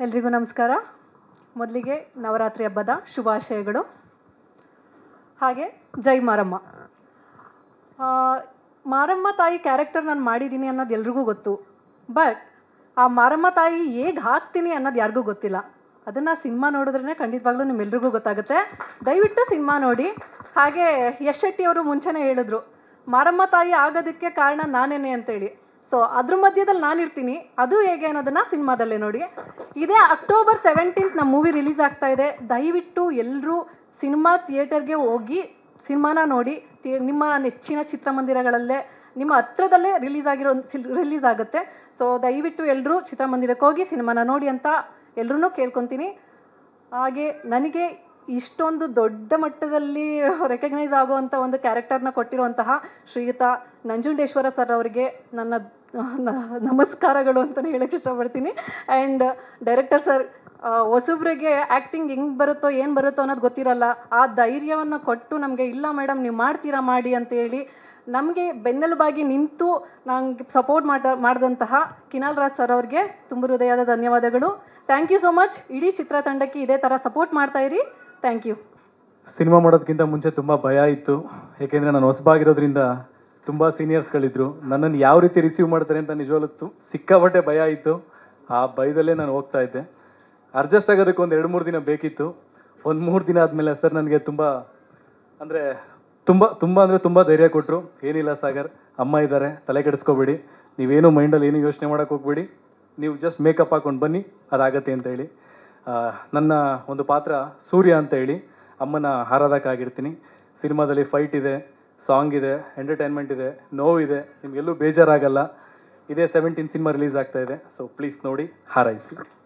ಎಲ್ರಿಗೂ ನಮಸ್ಕಾರ ಮೊದಲಿಗೆ ನವರಾತ್ರಿ ಹಬ್ಬದ ಶುಭಾಶಯಗಳು ಹಾಗೆ ಜೈ ಮಾರಮ್ಮ ಆ, ಮಾರಮ್ಮ ತಾಯಿ ಕ್ಯಾರೆಕ್ಟರ್ ನಾನು ಮಾಡಿದ್ದೀನಿ ಅನ್ನೋದು ಎಲ್ರಿಗೂ ಗೊತ್ತು ಬಟ್ ಆ ಮಾರಮ್ಮ ತಾಯಿ ಹೇಗೆ ಹಾಕ್ತೀನಿ ಅನ್ನೋದು ಯಾರಿಗೂ ಗೊತ್ತಿಲ್ಲ ಅದನ್ನು ಸಿನಿಮಾ ನೋಡಿದ್ರೇ ಖಂಡಿತವಾಗ್ಲೂ ನಿಮ್ಮೆಲ್ರಿಗೂ ಗೊತ್ತಾಗುತ್ತೆ ದಯವಿಟ್ಟು ಸಿನಿಮಾ ನೋಡಿ ಹಾಗೆ ಯಶ್ ಶೆಟ್ಟಿ ಅವರು ಮುಂಚೆನೇ ಹೇಳಿದ್ರು ಮಾರಮ್ಮ ತಾಯಿ ಆಗೋದಕ್ಕೆ ಕಾರಣ ನಾನೇನೆ ಅಂತೇಳಿ ಸೊ ಅದ್ರ ಮಧ್ಯದಲ್ಲಿ ನಾನಿರ್ತೀನಿ ಅದು ಹೇಗೆ ಅನ್ನೋದನ್ನ ಸಿನಿಮಾದಲ್ಲೇ ನೋಡಿ ಇದೇ ಅಕ್ಟೋಬರ್ ಸೆವೆಂಟೀನ್ತ್ ನಮ್ಮ ಮೂವಿ ರಿಲೀಸ್ ಆಗ್ತಾ ಇದೆ ದಯವಿಟ್ಟು ಎಲ್ಲರೂ ಸಿನಿಮಾ ಥಿಯೇಟರ್ಗೆ ಹೋಗಿ ಸಿನಿಮಾನ ನೋಡಿ ಥಿಯೇ- ನಿಮ್ಮ ನೆಚ್ಚಿನ ಚಿತ್ರಮಂದಿರಗಳಲ್ಲೇ ನಿಮ್ಮ ಹತ್ರದಲ್ಲೇ ರಿಲೀಸ್ ಆಗಿರೋ ರಿಲೀಸ್ ಆಗುತ್ತೆ ಸೊ ದಯವಿಟ್ಟು ಎಲ್ಲರೂ ಚಿತ್ರಮಂದಿರಕ್ಕೆ ಹೋಗಿ ಸಿನಿಮಾನ ನೋಡಿ ಅಂತ ಎಲ್ಲರೂ ಕೇಳ್ಕೊತೀನಿ ಹಾಗೆ ನನಗೆ ಇಷ್ಟೊಂದು ದೊಡ್ಡ ಮಟ್ಟದಲ್ಲಿ ರೆಕಗ್ನೈಸ್ ಆಗುವಂಥ ಒಂದು ಕ್ಯಾರೆಕ್ಟರ್ನ ಕೊಟ್ಟಿರುವಂತಹ ಶ್ರೀಯುತ ನಂಜುಂಡೇಶ್ವರ ಸರ್ ಅವರಿಗೆ ನನ್ನ ನ- ನಮಸ್ಕಾರಗಳು ಅಂತಲೇ ಹೇಳಕ್ಕೆ ಇಷ್ಟಪಡ್ತೀನಿ ಆ್ಯಂಡ್ ಡೈರೆಕ್ಟರ್ ಸರ್ ಹೊಸಬ್ರಿಗೆ ಆ್ಯಕ್ಟಿಂಗ್ ಹೆಂಗೆ ಬರುತ್ತೋ ಏನು ಬರುತ್ತೋ ಅನ್ನೋದು ಗೊತ್ತಿರಲ್ಲ ಆ ಧೈರ್ಯವನ್ನು ಕೊಟ್ಟು ನಮಗೆ ಇಲ್ಲ ಮೇಡಮ್ ನೀವು ಮಾಡ್ತೀರಾ ಮಾಡಿ ಅಂತೇಳಿ ನಮಗೆ ಬೆನ್ನೆಲುಬಾಗಿ ನಿಂತು ನಂಗೆ ಸಪೋರ್ಟ್ ಮಾಡ ಮಾಡಿದಂತಹ ಕಿನಾಲ್ ರಾಜ್ ಸರ್ ಅವ್ರಿಗೆ ತುಂಬ ಹೃದಯದ ಧನ್ಯವಾದಗಳು ಥ್ಯಾಂಕ್ ಯು ಸೊ ಮಚ್ ಇಡೀ ಚಿತ್ರತಂಡಕ್ಕೆ ಇದೇ ಥರ ಸಪೋರ್ಟ್ ಮಾಡ್ತಾ ಇರಿ ಥ್ಯಾಂಕ್ ಯು ಸಿನಿಮಾ ಮಾಡೋದಕ್ಕಿಂತ ಮುಂಚೆ ತುಂಬ ಭಯ ಇತ್ತು ಏಕೆಂದರೆ ನಾನು ಹೊಸಬಾಗಿರೋದ್ರಿಂದ ತುಂಬ ಸೀನಿಯರ್ಸ್ಗಳಿದ್ರು ನನ್ನನ್ನು ಯಾವ ರೀತಿ ರಿಸೀವ್ ಮಾಡ್ತಾರೆ ಅಂತ ನಿಜವಾಗ್ಲೂ ತು ಸಿಕ್ಕಾಪಟ್ಟೆ ಭಯ ಇತ್ತು ಆ ಭಯದಲ್ಲೇ ನಾನು ಹೋಗ್ತಾ ಇದ್ದೆ ಅಡ್ಜಸ್ಟ್ ಆಗೋದಕ್ಕೆ ಒಂದು ಎರಡು ಮೂರು ದಿನ ಬೇಕಿತ್ತು ಒಂದು ಮೂರು ದಿನ ಆದಮೇಲೆ ಸರ್ ನನಗೆ ತುಂಬ ಅಂದರೆ ತುಂಬ ತುಂಬ ಅಂದರೆ ತುಂಬ ಧೈರ್ಯ ಕೊಟ್ಟರು ಏನಿಲ್ಲ ಸಾಗರ್ ಅಮ್ಮ ಇದ್ದಾರೆ ತಲೆ ಕೆಡಿಸ್ಕೋಬೇಡಿ ನೀವೇನು ಮೈಂಡಲ್ಲಿ ಏನು ಯೋಚನೆ ಮಾಡೋಕೆ ಹೋಗ್ಬೇಡಿ ನೀವು ಜಸ್ಟ್ ಮೇಕಪ್ ಹಾಕೊಂಡು ಬನ್ನಿ ಅದಾಗತ್ತೆ ಅಂತ ಹೇಳಿ ಆ, ನನ್ನ ಒಂದು ಪಾತ್ರ ಸೂರ್ಯ ಅಂತ ಹೇಳಿ ಅಮ್ಮನ ಆರಾಧಕ ಆಗಿರ್ತೀನಿ ಸಿನಿಮಾದಲ್ಲಿ ಫೈಟ್ ಇದೆ ಸಾಂಗ್ ಇದೆ ಎಂಟರ್ಟೈನ್ಮೆಂಟ್ ಇದೆ ನೋವಿದೆ ನಿಮಗೆಲ್ಲೂ ಬೇಜಾರಾಗಲ್ಲ ಇದೇ ಸೆವೆಂಟೀನ್ ಸಿನಿಮಾ ರಿಲೀಸ್ ಆಗ್ತಾ ಇದೆ ಸೊ ಪ್ಲೀಸ್ ನೋಡಿ ಹಾರೈಸಿ